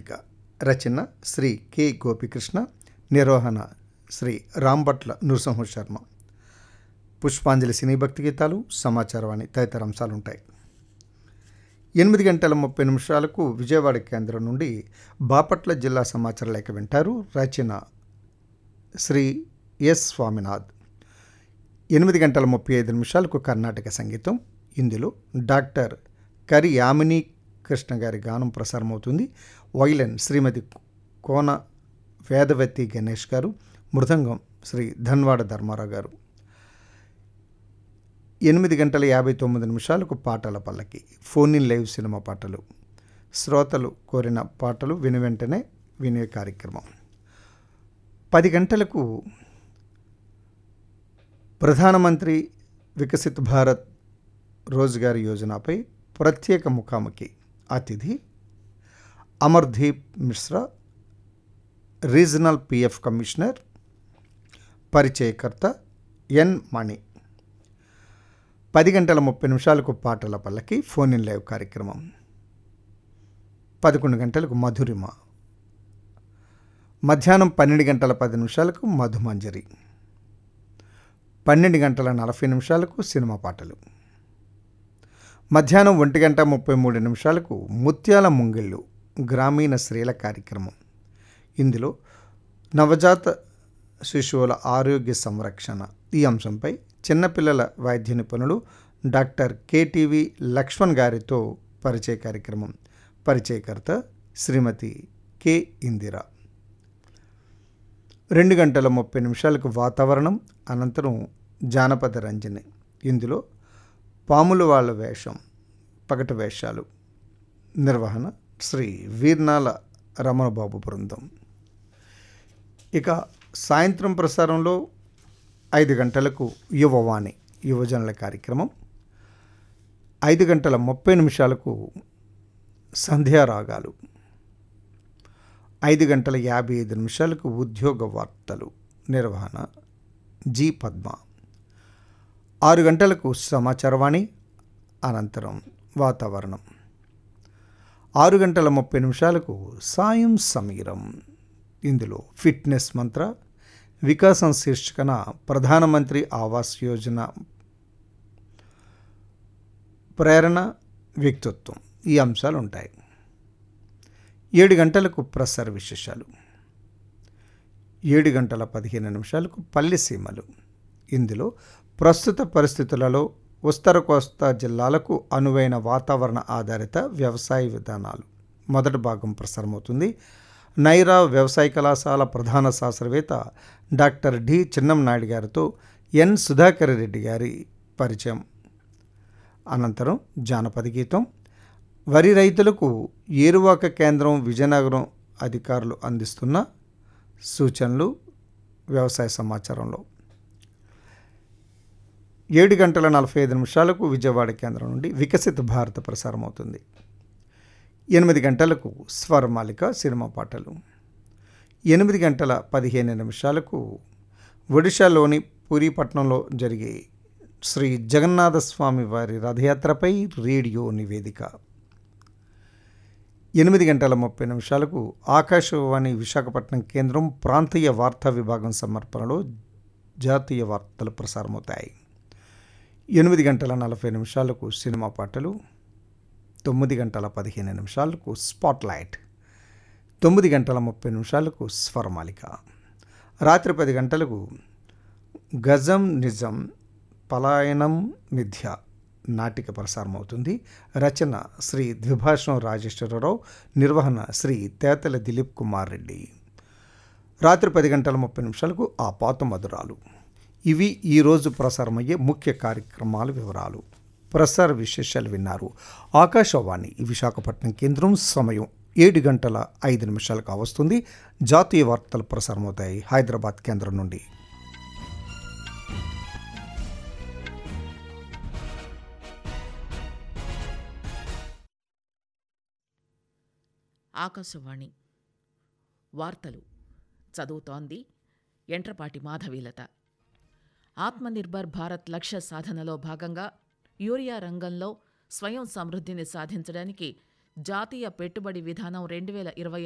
మాలిక రచన శ్రీ కె గోపికృష్ణ నిర్వహణ శ్రీ రాంభట్ల నృసింహ శర్మ పుష్పాంజలి సినీ భక్తి గీతాలు సమాచారవాణి తదితర అంశాలు ఉంటాయి ఎనిమిది గంటల ముప్పై నిమిషాలకు విజయవాడ కేంద్రం నుండి బాపట్ల జిల్లా సమాచార లేఖ వింటారు రచన శ్రీ ఎస్ స్వామినాథ్ ఎనిమిది గంటల ముప్పై ఐదు నిమిషాలకు కర్ణాటక సంగీతం ఇందులో డాక్టర్ కరి యామిని కృష్ణ గారి గానం ప్రసారమవుతుంది వైలన్ శ్రీమతి కోన వేదవతి గణేష్ గారు మృదంగం శ్రీ ధన్వాడ ధర్మారావు గారు ఎనిమిది గంటల యాభై తొమ్మిది నిమిషాలకు పాటల పల్లకి ఫోన్ ఇన్ లైవ్ సినిమా పాటలు శ్రోతలు కోరిన పాటలు విని వెంటనే వినే కార్యక్రమం పది గంటలకు ప్రధానమంత్రి వికసిత్ భారత్ రోజ్గార్ యోజనపై ప్రత్యేక ముఖాముఖి అతిథి Amardeep Mishra regional PF commissioner పరిచయకర్త ఎన్ మణి పది గంటల ముప్పై నిమిషాలకు పాటల పల్లకి ఫోన్ ఇన్ లైవ్ కార్యక్రమం పదకొండు గంటలకు మధురిమ మధ్యాహ్నం పన్నెండు గంటల పది నిమిషాలకు మధుమంజరి పన్నెండు గంటల నలభై నిమిషాలకు సినిమా పాటలు మధ్యాహ్నం ఒంటి గంట ముప్పై మూడు నిమిషాలకు ముత్యాల ముంగిళ్ళు గ్రామీణ స్త్రీల కార్యక్రమం ఇందులో నవజాత శిశువుల ఆరోగ్య సంరక్షణ ఈ అంశంపై చిన్నపిల్లల వైద్య నిపుణులు డాక్టర్ కేటీవీ లక్ష్మణ్ గారితో పరిచయ కార్యక్రమం పరిచయకర్త శ్రీమతి కె ఇందిరా రెండు గంటల ముప్పై నిమిషాలకు వాతావరణం అనంతరం జానపద రంజని ఇందులో పాముల వాళ్ళ వేషం పగటి వేషాలు నిర్వహణ శ్రీ వీర్నాల రమణబాబు బృందం ఇక సాయంత్రం ప్రసారంలో ఐదు గంటలకు యువవాణి యువజనుల కార్యక్రమం ఐదు గంటల ముప్పై నిమిషాలకు సంధ్యారాగాలు ఐదు గంటల యాభై ఐదు నిమిషాలకు ఉద్యోగ వార్తలు నిర్వహణ జి పద్మ ఆరు గంటలకు సమాచారవాణి అనంతరం వాతావరణం ఆరు గంటల ముప్పై నిమిషాలకు సాయం సమీరం ఇందులో ఫిట్నెస్ మంత్ర వికాసం శీర్షికన ప్రధానమంత్రి ఆవాస్ యోజన ప్రేరణ వ్యక్తిత్వం ఈ అంశాలు ఉంటాయి ఏడు గంటలకు ప్రసార విశేషాలు ఏడు గంటల పదిహేను నిమిషాలకు పల్లె సీమలు ఇందులో ప్రస్తుత పరిస్థితులలో ఉత్తర కోస్తా జిల్లాలకు అనువైన వాతావరణ ఆధారిత వ్యవసాయ విధానాలు మొదటి భాగం ప్రసారమవుతుంది నైరా వ్యవసాయ కళాశాల ప్రధాన శాస్త్రవేత్త డాక్టర్ డి చిన్నం నాయుడు గారితో ఎన్ సుధాకర్ రెడ్డి గారి పరిచయం అనంతరం జానపద గీతం వరి రైతులకు ఏరువాక కేంద్రం విజయనగరం అధికారులు అందిస్తున్న సూచనలు వ్యవసాయ సమాచారంలో ఏడు గంటల నలభై ఐదు నిమిషాలకు విజయవాడ కేంద్రం నుండి వికసిత భారత ప్రసారం అవుతుంది ఎనిమిది గంటలకు స్వరమాలిక సినిమా పాటలు ఎనిమిది గంటల పదిహేను నిమిషాలకు ఒడిశాలోని పూరీపట్నంలో జరిగే శ్రీ జగన్నాథ స్వామి వారి రథయాత్రపై రేడియో నివేదిక ఎనిమిది గంటల ముప్పై నిమిషాలకు ఆకాశవాణి విశాఖపట్నం కేంద్రం ప్రాంతీయ వార్తా విభాగం సమర్పణలో జాతీయ వార్తలు ప్రసారమవుతాయి ఎనిమిది గంటల నలభై నిమిషాలకు సినిమా పాటలు తొమ్మిది గంటల పదిహేను నిమిషాలకు స్పాట్లైట్ తొమ్మిది గంటల ముప్పై నిమిషాలకు స్వరమాలిక రాత్రి పది గంటలకు గజం నిజం పలాయనం మిథ్య నాటిక ప్రసారమవుతుంది రచన శ్రీ ద్విభాషం రాజేశ్వరరావు నిర్వహణ శ్రీ తేతల దిలీప్ కుమార్ రెడ్డి రాత్రి పది గంటల ముప్పై నిమిషాలకు ఆ పాత మధురాలు ఇవి ఈరోజు ప్రసారమయ్యే ముఖ్య కార్యక్రమాల వివరాలు ప్రసార విశేషాలు విన్నారు ఆకాశవాణి విశాఖపట్నం కేంద్రం సమయం ఏడు గంటల ఐదు నిమిషాలకు వస్తుంది జాతీయ వార్తలు ప్రసారమవుతాయి హైదరాబాద్ కేంద్రం నుండి ఆకాశవాణి వార్తలు చదువుతోంది ఎంట్రపాటి మాధవీలత ఆత్మనిర్భర్ భారత్ లక్ష్య సాధనలో భాగంగా యూరియా రంగంలో స్వయం సమృద్ధిని సాధించడానికి జాతీయ పెట్టుబడి విధానం రెండు వేల ఇరవై